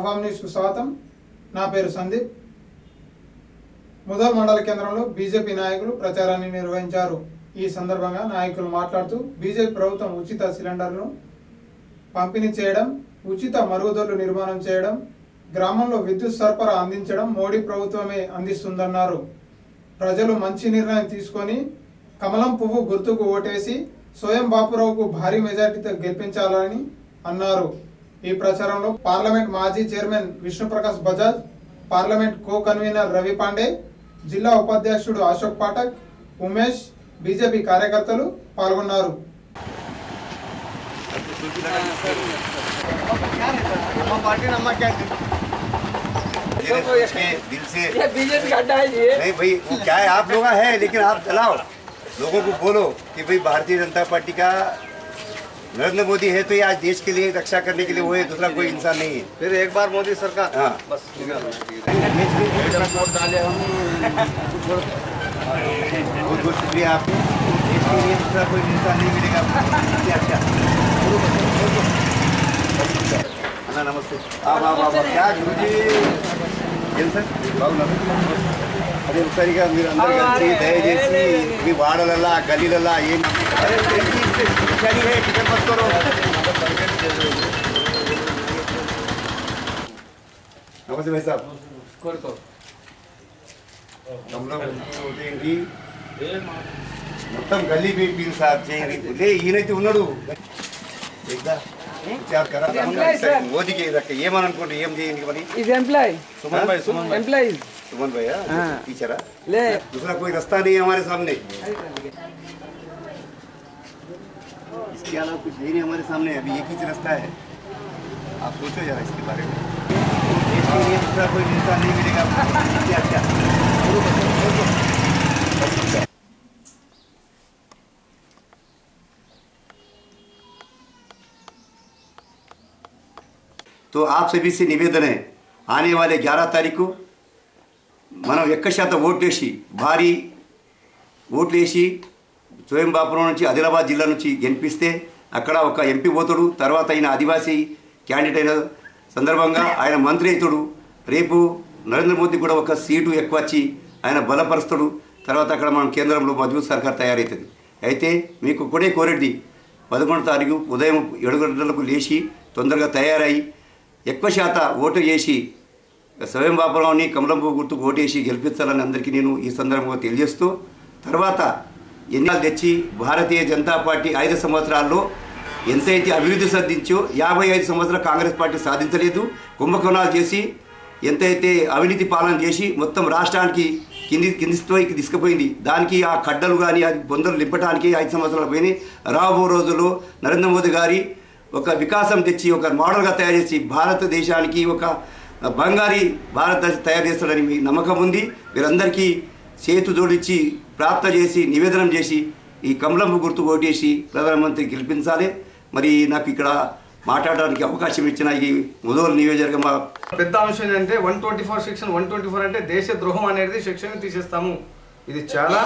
నవాబ్ న్యూస్కు స్వాగతం నా పేరు సందీప్ ముదల్ మండల కేంద్రంలో బీజేపీ నాయకులు ప్రచారాన్ని నిర్వహించారు ఈ సందర్భంగా నాయకులు మాట్లాడుతూ బీజేపీ ప్రభుత్వం ఉచిత సిలిండర్లను పంపిణీ చేయడం ఉచిత మరుగుదొడ్లు నిర్మాణం చేయడం గ్రామంలో విద్యుత్ సరఫరా అందించడం మోడీ ప్రభుత్వమే అందిస్తుందన్నారు ప్రజలు మంచి నిర్ణయం తీసుకొని కమలం పువ్వు గుర్తుకు ఓటేసి స్వయం బాపురావుకు భారీ మెజార్టీతో గెలిపించాలని అన్నారు ఈ ప్రచారంలో పార్లమెంట్ మాజీ chairman Vishnuprakash Bajaj parliament co convener Ravi Pandey జిల్లా ఉపాధ్యక్షుడు అశోక్ పాఠక్ ఉమేష్ బీజేపీ కార్యకర్తలు పాల్గొన్నారు दिल से दिल से ये बीजेपी का अड्डा है ये नहीं भाई वो क्या है आप लोग हैं लेकिन आप चलाओ लोगों को बोलो कि भाई भारतीय जनता पार्टी का नरेंद्र मोदी है तो ये आज देश के लिए रक्षा करने के लिए वो है दूसरा कोई इंसान नहीं है फिर एक बार मोदी सरकार हाँ बस वोट डाले हम बहुत बहुत शुक्रिया आप देश के लिए दूसरा कोई इंसान नहीं मिलेगा अच्छा अच्छा అన్న నమస్తే ఆ, బా, బా, బా. క్యా గురుజీ ఏం సార్ బాగున్నారు అదే ఒకసారిగా మీరు అందరు కలిసి దయచేసి మీ వాడలల్లా గల్లీలల్లా ఏం అరే, ఏంటి? విషయాన్ని హే, టికెట్ పట్టుకోరు. నమస్తే భాయ్ సాబ్ हम लोग होते हैं कि మొత్తం గల్లీ మీ పీల్ సార్ చేయండి లే ఈయనైతే ఉన్నాడు एकदा विचार करा మోదీకి ఇదక్క ఏమని అనుకోండి ఏం చేయండి మరి इज एम्प्लॉय सुमन भाई सुमन एम्प्लॉय सुमन भैया हाँ। टीचर है ले दूसरा कोई रास्ता नहीं है हमारे सामने इसके अलावा कुछ है नहीं हमारे सामने अभी एक ही रास्ता है आप सोचो जरा इसके बारे में देश के लिए दूसरा कोई नेता नहीं मिलेगा क्या क्या तो आप सभी से निवेदन है आने वाले 11 तारीख को మనం ఎక్క శాతం ఓట్లేసి భారీ ఓట్లేసి స్వయం బాపురం నుంచి ఆదిలాబాద్ జిల్లా నుంచి గెలిపిస్తే అక్కడ ఒక ఎంపీ పోతాడు తర్వాత ఆయన ఆదివాసీ క్యాండిడేట్ అయిన సందర్భంగా ఆయన మంత్రి అవుతాడు రేపు నరేంద్ర మోదీ కూడా ఒక సీటు ఎక్కువ వచ్చి ఆయన బలపరుస్తాడు తర్వాత అక్కడ మనం కేంద్రంలో మజబూత్ సర్కార్ తయారవుతుంది అయితే మీకు కూడా కోరేది పదకొండు తారీఖు ఉదయం ఏడు గంటలకు లేచి తొందరగా తయారై ఎక్కువ శాత ఓటు చేసి స్వయం బాపురావుని కమలంపు గుర్తుకు ఓటేసి గెలిపించాలని అందరికీ నేను ఈ సందర్భంగా తెలియజేస్తూ తర్వాత ఎన్నికలు తెచ్చి భారతీయ జనతా పార్టీ ఐదు సంవత్సరాల్లో ఎంతైతే అభివృద్ధి సాధించో యాభై ఐదు సంవత్సరాలు కాంగ్రెస్ పార్టీ సాధించలేదు కుంభకోణాలు చేసి ఎంతైతే అవినీతి పాలన చేసి మొత్తం రాష్ట్రానికి కింది కింది స్థాయికి తీసుకుపోయింది దానికి ఆ కడ్డలు కానీ అది బొందలు నింపడానికి ఐదు సంవత్సరాలు పోయినాయి రాబో రోజుల్లో నరేంద్ర మోదీ గారి ఒక వికాసం తెచ్చి ఒక మోడల్గా తయారు చేసి భారతదేశానికి ఒక బంగారీ భారతదేశం తయారు చేస్తాడని మీ నమ్మకం ఉంది మీరందరికీ చేతు జోడించి ప్రార్థన చేసి నివేదనం చేసి ఈ కమలంపు గుర్తు ఓటేసి ప్రధానమంత్రి గెలిపించాలి మరి నాకు ఇక్కడ మాట్లాడడానికి అవకాశం ఇచ్చిన ఈ ముదోలు నియోజకవర్గం మా పెద్ద అంశం ఏంటంటే one twenty four section one twenty four అంటే దేశ ద్రోహం అనేది సెక్షన్ తీసేస్తాము ఇది చాలా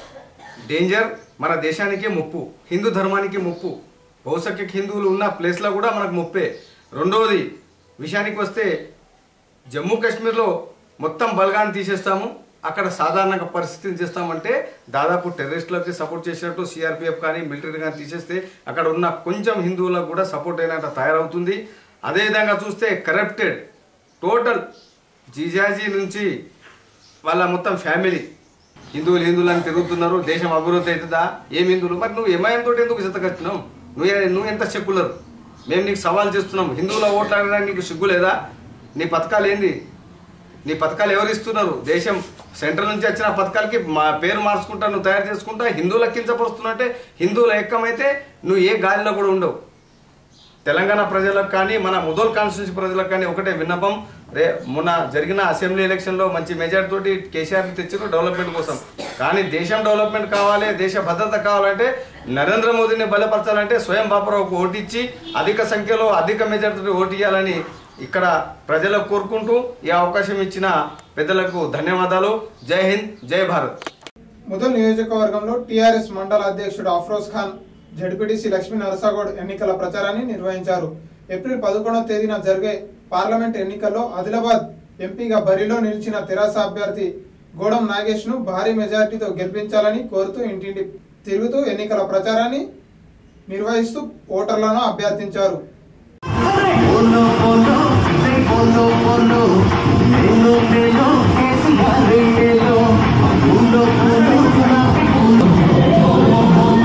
డేంజర్ మన దేశానికే ముప్పు హిందూ ధర్మానికి ముప్పు బహుసంఖ్యక హిందువులు ఉన్న ప్లేస్లో కూడా మనకు ముప్పే రెండవది విషయానికి వస్తే జమ్మూ కాశ్మీర్లో మొత్తం బల్గాన్ని తీసేస్తాము అక్కడ సాధారణ పరిస్థితిని చేస్తామంటే దాదాపు టెర్రరిస్టులకి సపోర్ట్ చేసినట్టు సిఆర్పిఎఫ్ కానీ మిలిటరీ కానీ తీసేస్తే అక్కడ ఉన్న కొంచెం హిందువులకు కూడా సపోర్ట్ అయినట్టు తయారవుతుంది అదేవిధంగా చూస్తే కరప్టెడ్ టోటల్ జీజాజీ నుంచి వాళ్ళ మొత్తం ఫ్యామిలీ హిందువులు హిందువులు అని తిరుగుతున్నారు దేశం అభివృద్ధి అవుతుందా ఏం హిందువులు మరి నువ్వు ఎంఐఎం తోటి ఎందుకు చిత్తకొచ్చినావు నువ్వు ఏ- నువ్వు ఎంత సెక్యులర్ మేము నీకు సవాల్ చేస్తున్నాం హిందువుల ఓట్లు అడగడానికి నీకు సిగ్గు లేదా నీ పథకాలు ఏంది నీ పథకాలు ఎవరు ఇస్తున్నారు దేశం సెంట్రల్ నుంచి వచ్చిన పథకాలకి మా పేరు మార్చుకుంటా నువ్వు తయారు చేసుకుంటా హిందువుల కించపరుస్తున్నట్టే హిందువుల ఎక్కమైతే నువ్వు ఏ గాలిలో కూడా ఉండవు తెలంగాణ ప్రజలకు కానీ మన ముదోల్ కాన్స్టిట్యూన్సీ ప్రజలకు కానీ ఒకటే విన్నపం రే మొన్న జరిగిన అసెంబ్లీ ఎలక్షన్లో మంచి మెజార్టీ తోటి కేసీఆర్ని తెచ్చారు డెవలప్మెంట్ కోసం కానీ దేశం డెవలప్మెంట్ కావాలి దేశ భద్రత కావాలంటే నరేంద్ర మోదీని బలపరచాలంటే స్వయం బాపురావుకు ఓటిచ్చి అధిక సంఖ్యలో అధిక మెజార్టీతో ఓటు ఇవ్వాలని ఇక్కడ ప్రజలకు కోరుకుంటూ ఈ అవకాశం ఇచ్చిన పెద్దలకు ధన్యవాదాలు జై హింద్ జై భారత్ ముదల్ నియోజకవర్గంలో టీఆర్ఎస్ మండల అధ్యక్షుడు అఫ్రోజ్ ఖాన్ జడ్పీటీసీ లక్ష్మీ నరసాగౌడ్ ఎన్నికల ప్రచారాన్ని నిర్వహించారు ఏప్రిల్ పదకొండవ తేదీన జరిగే పార్లమెంట్ ఎన్నికల్లో ఆదిలాబాద్ ఎంపీగా బరిలో నిలిచిన తెరాస అభ్యర్థి గోడం నాగేష్ ను భారీ మెజార్టీతో గెలిపించాలని కోరుతూ ఇంటింటి తిరుగుతూ ఎన్నికల ప్రచారాన్ని నిర్వహిస్తూ ఓటర్లను అభ్యర్థించారు बोलो बोलो नहीं बोलो बोलो मेलो मेलो केसीआर मेलो बोलो बोलो गुलाबी बोलो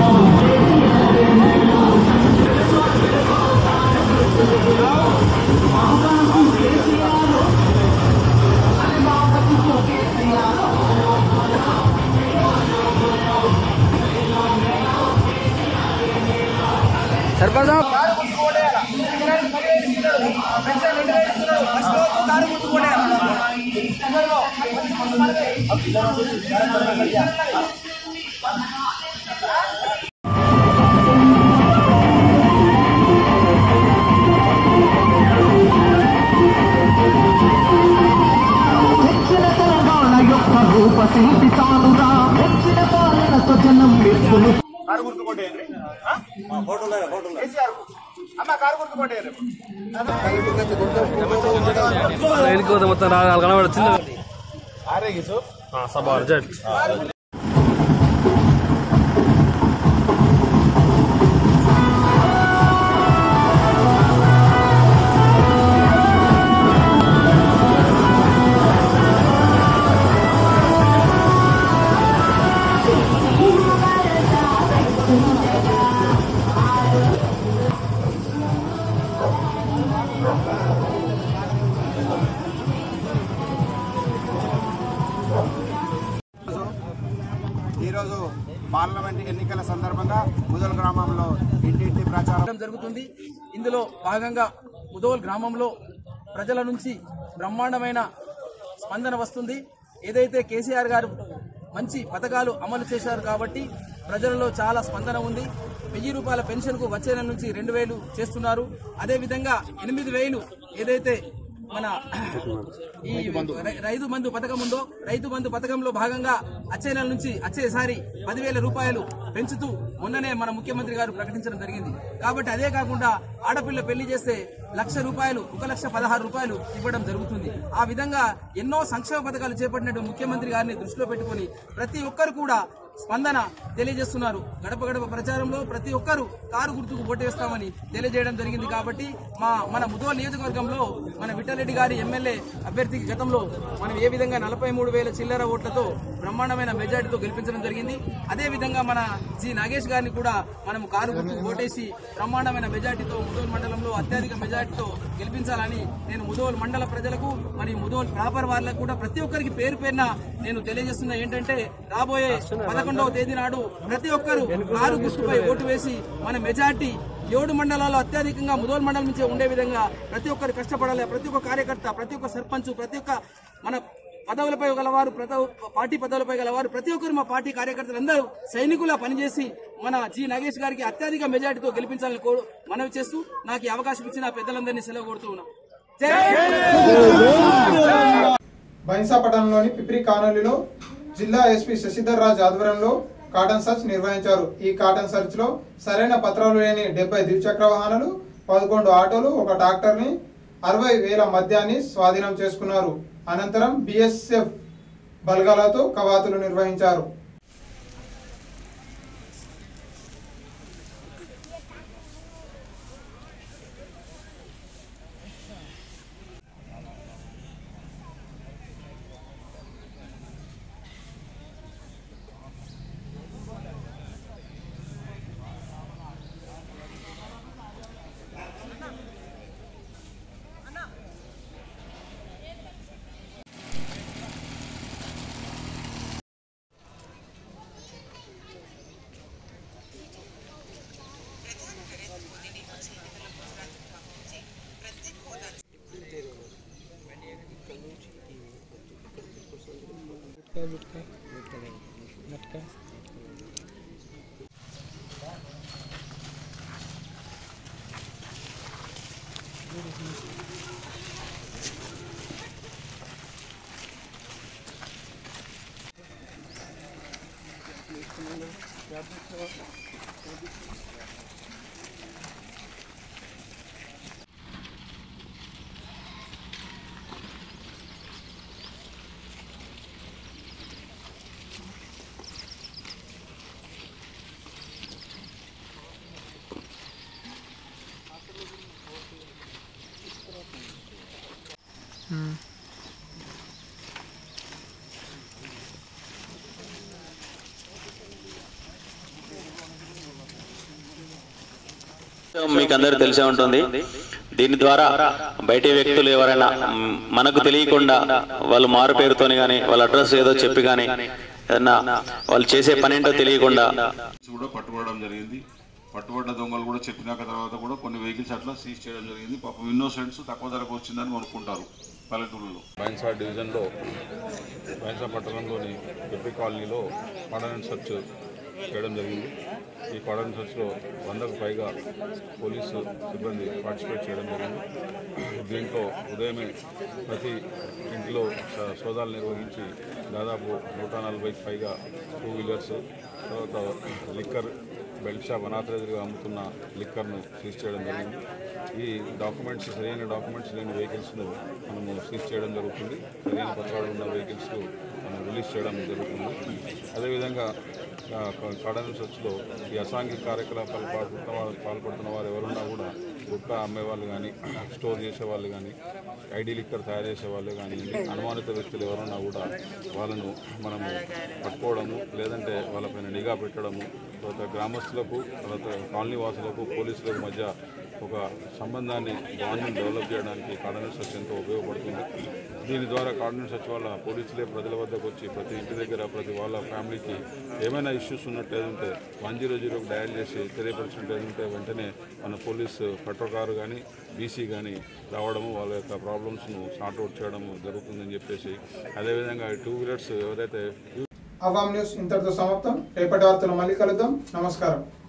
తెచ్చిన తెలంగాణ యొక్క రూపశిల్పి తానురా తెచ్చిన పాలనతో జనం మెప్పులు వెళ్ళిపోతే మొత్తం రాగాలు కనబడ చిన్న సభ అర్జెంట్ ఈరోజు పార్లమెంట్ ఎన్నికల సందర్భంగా ముదల్ గ్రామంలో ఇంటింటి ప్రచారం చేయడం జరుగుతుంది ఇందులో భాగంగా ముదోల్ గ్రామంలో ప్రజల నుంచి బ్రహ్మాండమైన స్పందన వస్తుంది ఏదైతే కేసీఆర్ గారు మంచి పథకాలు అమలు చేశారు కాబట్టి ప్రజలలో చాలా స్పందన ఉంది వెయ్యి రూపాయల పెన్షన్కు వచ్చే నెల నుంచి రెండు వేలు చేస్తున్నారు అదేవిధంగా ఎనిమిది వేలు ఏదైతే మన ఈ రై- రైతు బంధు పథకం ఉందో రైతు బంధు పథకంలో భాగంగా వచ్చే నెల నుంచి వచ్చేసారి పదివేల రూపాయలు పెంచుతూ మొన్ననే మన ముఖ్యమంత్రి గారు ప్రకటించడం జరిగింది కాబట్టి అదే కాకుండా ఆడపిల్ల పెళ్లి చేస్తే లక్ష రూపాయలు ఒక లక్ష పదహారు రూపాయలు ఇవ్వడం జరుగుతుంది ఆ విధంగా ఎన్నో సంక్షేమ పథకాలు చేపట్టినట్టు ముఖ్యమంత్రి గారిని దృష్టిలో పెట్టుకొని ప్రతి ఒక్కరు కూడా స్పందన తెలియజేస్తున్నారు గడప గడప ప్రచారంలో ప్రతి ఒక్కరు కారు గుర్తుకు ఓటేస్తామని తెలియజేయడం జరిగింది కాబట్టి మా మన ముదోల్ నియోజకవర్గంలో మన విఠలరెడ్డి గారి ఎమ్మెల్యే అభ్యర్థికి గతంలో మనం ఏ విధంగా నలభై మూడు వేల చిల్లర ఓట్లతో బ్రహ్మాండమైన మెజార్టీతో గెలిపించడం జరిగింది అదే విధంగా మన జి నాగేష్ గారిని కూడా మనం కారు గుర్తుకు ఓటేసి బ్రహ్మాండమైన మెజార్టీతో ముదోల్ మండలంలో అత్యధిక మెజార్టీతో గెలిపించాలని నేను ముదోల్ మండల ప్రజలకు మరియు ముదోల్ ప్రాపర్ వాళ్ళకు కూడా ప్రతి ఒక్కరికి పేరు పేరున నేను తెలియజేస్తున్నా ఏంటంటే రాబోయే పదకొండవ తేదీ నాడు ప్రతి ఒక్కరు కారు గుర్తుపై ఓటు వేసి మన మెజార్టీ ఏడు మండలాల్లో అత్యధికంగా ముదోల్ మండలం నుంచే ఉండే విధంగా ప్రతి ఒక్కరు కష్టపడాలి ప్రతి ఒక్క కార్యకర్త ప్రతి ఒక్క సర్పంచ్ ప్రతి ఒక్క మన పదవులపై గలవారు ప్రతి ఒక్క పార్టీ పదవులపై గలవారు ప్రతి ఒక్కరు మా పార్టీ కార్యకర్తలు అందరూ సైనికులా పనిచేసి మన జి నాగేష్ గారికి అత్యధిక మెజార్టీతో గెలిపించాలని కోరు మనవి చేస్తూ నాకు ఈ అవకాశం ఇచ్చిన పెద్దలందరినీ సెలవు కోరుతూ ఉన్నా జై బైన్సా పట్టణంలోని పిప్రి కానోలీలో జిల్లా ఎస్పీ శశిధర్ రాజ్ ఆధ్వర్యంలో కాటన్ సర్చ్ నిర్వహించారు ఈ కాటన్ సర్చ్ లో సరైన పత్రాలు లేని డెబ్బై ద్విచక్ర వాహనాలు పదకొండు ఆటోలు ఒక ట్రాక్టర్ ని అరవై వేల మద్యాన్ని స్వాధీనం చేసుకున్నారు అనంతరం బిఎస్ఎఫ్ బల్గాలతో కవాతులు నిర్వహించారు మీకు అందరికీ తెలిసే ఉంటుంది దీని ద్వారా బయటి వ్యక్తులు ఎవరైనా మ్, మనకు తెలియకుండా వాళ్ళు మారు పేరుతోని కానీ వాళ్ళ అడ్రస్ ఏదో చెప్పి కానీ ఏదన్నా వాళ్ళు చేసే పని ఏంటో తెలియకుండా కూడా పట్టుబడడం జరిగింది పట్టుబడ్డ దొంగలు కూడా చెప్పినాక తర్వాత కూడా కొన్ని వెహికల్స్ అట్లా సీజ్ చేయడం జరిగింది పాపం ఇన్నోసెంట్స్ తక్కువ ధరకు వచ్చిందని కొనుక్కుంటారు పల్లెటూరులో బైన్సా డివిజన్లో బైన్సా పట్టణంలోని ఎప్పి కాలనీలో కార్డనెన్స్ సర్చ్ చేయడం జరిగింది ఈ కార్డనెన్స్ సర్చ్లో వందకు పైగా పోలీసు సిబ్బంది పార్టిసిపేట్ చేయడం జరిగింది దీంట్లో ఉదయమే ప్రతి ఇంటిలో స- సోదాలు నిర్వహించి దాదాపు నూట నలభైకి పైగా టూ వీలర్స్ తర్వాత లిక్కర్ బెల్ట్ షాప్ అనాథరైజ్గా అమ్ముతున్న లిక్కర్ను సీజ్ చేయడం జరిగింది ఈ డాక్యుమెంట్స్ సరైన డాక్యుమెంట్స్ లేని వెహికల్స్ను మనము సీజ్ చేయడం జరుగుతుంది సరైన పత్రాలు ఉన్న వెహికల్స్ మనం రిలీజ్ చేయడం జరుగుతుంది అదేవిధంగా కాడన్ సర్చ్లో ఈ అసాంఘిక కార్యకలాపాలు పాల్పడుతున్న వారు పాల్పడుతున్న వారు ఎవరున్నా కూడా గుట్కా అమ్మే వాళ్ళు కానీ స్టోర్ చేసే వాళ్ళు కానీ ఐడి లిక్కర్ తయారు చేసే వాళ్ళు కానీ అనుమానిత వ్యక్తులు ఎవరున్నా కూడా వాళ్ళను మనము పట్టుకోవడము లేదంటే వాళ్ళపైన నిఘా పెట్టడము తర్వాత గ్రామస్తులకు తర్వాత కాలనీ వాసులకు పోలీసులకు మధ్య ఒక సంబంధాన్ని బాండింగ్ డెవలప్ చేయడానికి కార్డినెన్స్ సర్చ్ ఎంతో ఉపయోగపడుతుంది దీని ద్వారా కార్డినెన్స్ సర్చ్ వల్ల పోలీసులే ప్రజల వద్దకు వచ్చి ప్రతి ఇంటి దగ్గర ప్రతి వాళ్ళ ఫ్యామిలీకి ఏమైనా ఇష్యూస్ ఉన్నట్టు ఏదంటే వన్ జీరో జీరోకి డయల్ చేసి తెలియపరిచినట్టు ఏదంటే వెంటనే మన పోలీసు పట్రోకారు కానీ బీసీ కానీ రావడము వాళ్ళ యొక్క ప్రాబ్లమ్స్ను సార్ట్అవుట్ చేయడము జరుగుతుందని చెప్పేసి అదేవిధంగా టూ వీలర్స్ ఎవరైతే అవామ్ న్యూస్ ఇంతటితో సమాప్తం రేపటి వార్తలు మళ్ళీ కలుద్దాం నమస్కారం